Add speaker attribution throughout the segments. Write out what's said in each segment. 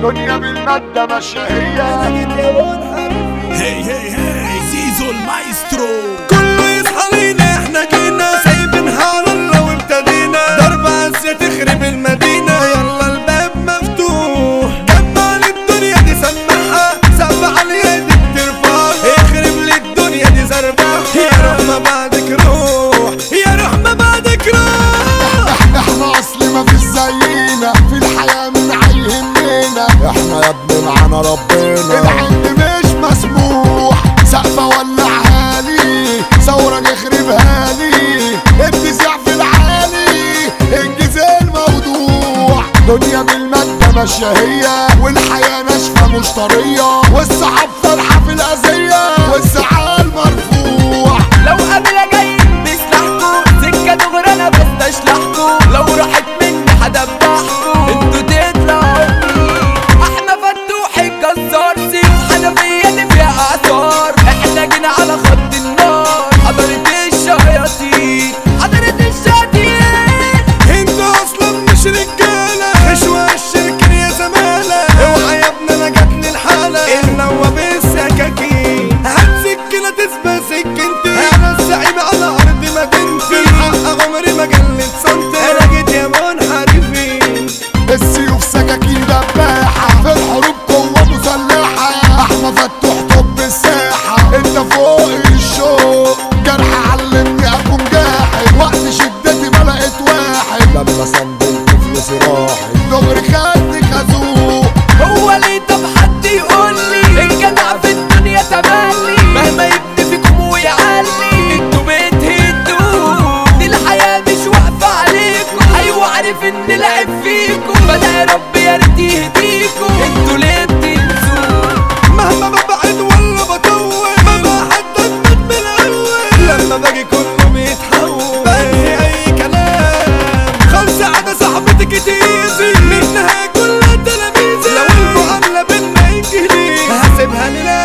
Speaker 1: دنيا بالمادة ماشية هي
Speaker 2: هي هي هي زيزو المايسترو
Speaker 3: كله يصحى لينا احنا جينا سايبينها على الله وابتدينا ضرب عزة تخرب المدينة يلا الباب مفتوح جمع الدنيا دي سمعها سقف عليها دي بترفعها اخرب لي الدنيا دي زربها يا روح ما بعدك روح يا روح ما بعدك روح
Speaker 1: احنا اصل ما فيش زينا في الحياة من عيهمنا احنا يا ابني معانا ربنا العند مش مسموح سقفة ولعها لي ثورة نخربها لي ابتزاع في العالي انجز الموضوع دنيا بالمادة ماشية هي والحياة ناشفة مش طرية والصحاب فرحة في الأذية والزعل مرفوع
Speaker 3: لو قبل جاي بسلاحكو سكة دغري انا بستشلحكو لو راحت مني هدبحكو انتوا تطلعوا احنا فتوح الجزار سيف حنفية دي فيها اعصار احنا جينا على خط النار حضرت الشياطين حضرت الشياطين انتوا اصلا مش رجالة خشوة الشركة يا زمالة اوعى يا ابني انا جاتني الحالة النوى بالسكاكين هات سكينة تسبى سكنتي انا الزعيم على ارض مدينتي الحق عمري ما جلت صمت انا جيت يا منحرفين
Speaker 1: السيوف سكاكين دباحة في الحروب قوة مسلحة أحمى فتوح طب الساحة أنت فوق الشوق جرح علمني أكون جاحد وقت شدتي ما لقيت واحد لما سندلت فلوسي راحت دغري خدني خازوق
Speaker 3: هو ليه طب حد يقول لي الجدع في الدنيا تملي مهما يبني فيكم ويعلي انتوا بتهدوا دي الحياة مش واقفة عليكم ايوه عارف ان لعب فيكم بدا يا رب يا ريت يهديكم انتوا ليه بتنسوا مهما ببعد ولا بطول ببقى حتى اتمت من الاول لما باجي كله بيتحول بنهي اي كلام خمسة عدا صاحبتك تيزي منها كلها تلاميذي لو المعاملة بينا انجليزي هسيبها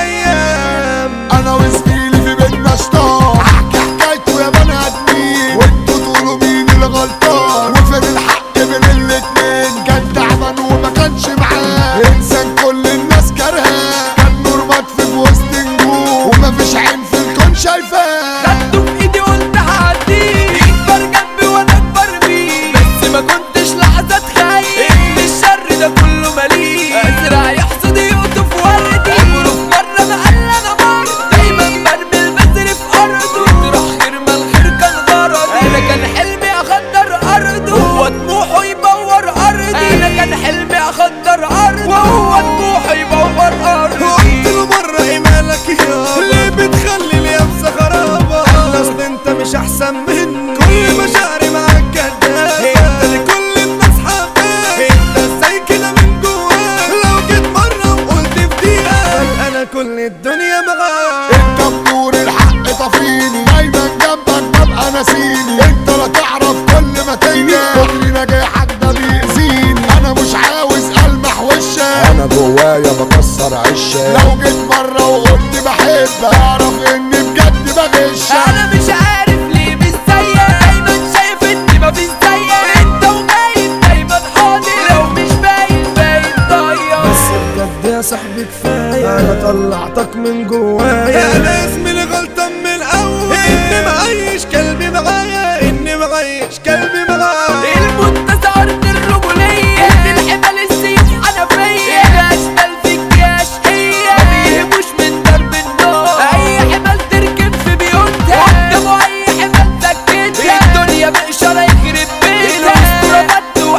Speaker 3: للايام
Speaker 1: أنا وزميلي في بيتنا شطار أحكي حكايته يا بني آدمين وأنتوا تقولوا مين الغلطان وفين الحق بين الاتنين كان تعبان وما كانش معاه إنسان كل الناس كارهاه كان نور مطفي في وسط نجوم ومفيش عين في الكون شايفاه
Speaker 3: خدته في ايدي قلت هعديه يكبر جنبي وانا اكبر بيه بس ما كنتش لحظة اتخيل ان الشر ده كله مليء ازرع يحصد يقطف وردي عمره في مرة ما قال انا مرض دايما برمي البذر في ارضه يطرح خير ما الخير كان غرضي انا كان حلمي اخدر ارضه وهو طموحه يبور ارضي انا كان حلمي اخدر ارضه وهو طموحه يبور ارضي قلت له مرة ايه مالك يا ليه بتخلي اليابسة خرابة اصل انت مش احسن مني كل مشاعري معاك كداب انت لكل الناس حباب انت ازاي كده من جواك لو جيت مرة وقلت في دقيقة انا كل الدنيا معاك
Speaker 1: انت بنور الحق طفيني دايما جنبك ببقى ناسيني انت لا تعرف كل ما تيجي كل نجاحك ده بيأذيني انا مش عاوز المح وشك انا جوايا بكسر عشك لو جيت مرة وقلت بحبك اعرف اني بجد بغشك
Speaker 3: انا مش عارف ليه مش زيك دايما شايف اني مفيش زيك انت وباين دايما حاضر لو مش باين باين ضايع بس بجد يا صاحبي كفايه انا طلعتك من جوايا انا اسمي اللي غلطان من الاول اني معيش قلبي معايا اني معيش قلبي معايا المنتزه ارض الرجوليه انت الحمل السيف حنفيه الاشمال فيك يا شقيه ما بيهموش من درب النار اي حمل تركب في بيوتها قدامه اي حمل سكتها الدنيا بإشارة يخرب بيتها الاسطوره فتوح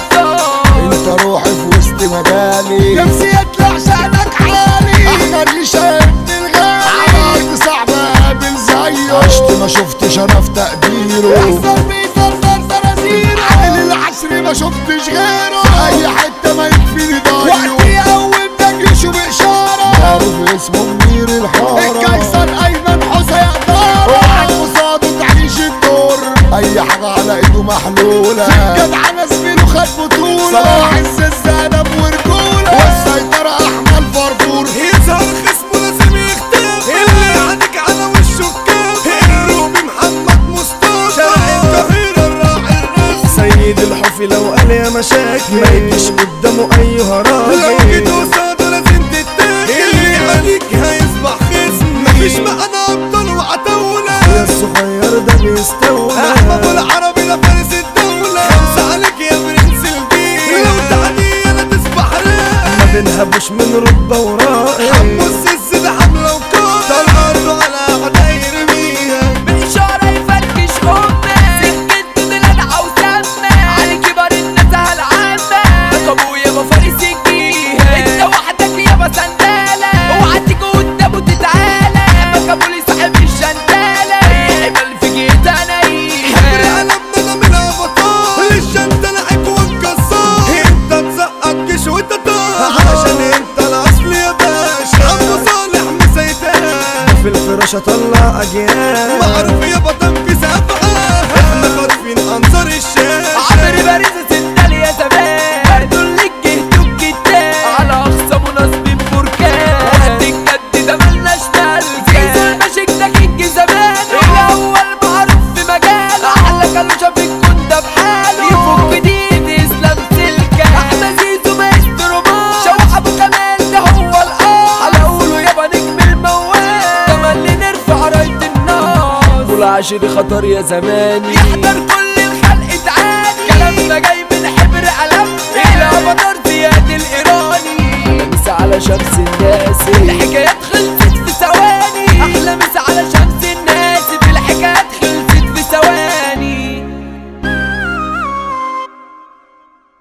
Speaker 3: الجزار
Speaker 1: انت روحي في وسط مجالي نفسي يطلع شأنك عالي احنا ريشة ابن الغالي على ارض صعبة قابل زيه عشت ما شفتش انا في تقديره يحصل بيطرطر زرازيره عامل العصر ما شفتش غيره في اي حتة ما يكفيني ضايعه وقتي اول تجيشه باشارة معروف اسمه منير الحارة القيصر ايمن حسين يقدر وقعد قصاده تعيش الدور اي حاجة على ايده محلولة جدع انا زميله خد بطولة صلاح الزنزانة ورجولة والسيطرة احمد فرفور
Speaker 3: يظهر خصمه لازم يختفي اللي عندك على وشه الكافي الرومي محمد مصطفى شارع القاهرة الراعي الرسمي سيد الحفظ حنفي لو قال يا مشاكل ما يجيش قدامه ايها راجل لو جيت قصاده لازم تتاكل اللي عليك هيصبح خصم مفيش معانا ابطال وعتاولة يا الصغير ده بيستولى احمد العربي ده فارس الدولة خمسة عليك يا برنس الجيل لو تعدي انا تصبح راق ما بنهبوش من رتبة ورائي حمو السيس ده حملة وكار طلعته على عداير بيها
Speaker 4: بإشارة يفركش أمي سكته دلع وسمة على كبر الناس هالعامة أبويا ما فارس الجيهة أنت وحدك يابا سندالة اوعى تيجي قدامه تتعالى مكابولي صاحب الشندالة يعمل في جيت أنا
Speaker 3: حبر قلبنا ده من افاتار الشنطة لعب والكسار انت تسقط جيش وانت طار عشان انت الاصل يا باشا عمو صالح مسيتان في الفراشة طلع اجيال معروف يا بطن في سبعة احنا خاطفين انظار الشارع
Speaker 4: عمرو بارزة سندال يا زمان برضو اللي جهته الجدال على أخصام ونصب بركان وقت الجد ده ملناش ملكة زيزو المشيك ده كينج زمان الأول معروف في مجاله أحلى كالوشة في الكون ده بحاله يفك دين إسلام سلكة أحمد زيزو مايسترو مان شوح أبو كمال ده هو الأصل على قوله يابا نجم الموال تملي نرفع راية النار طول عشري خطر يا زماني يحضر كل الخلق تعاني كلامنا جاي من حبر قلم الى بدر زياد الايراني على مسا على شمس الناس الحكايات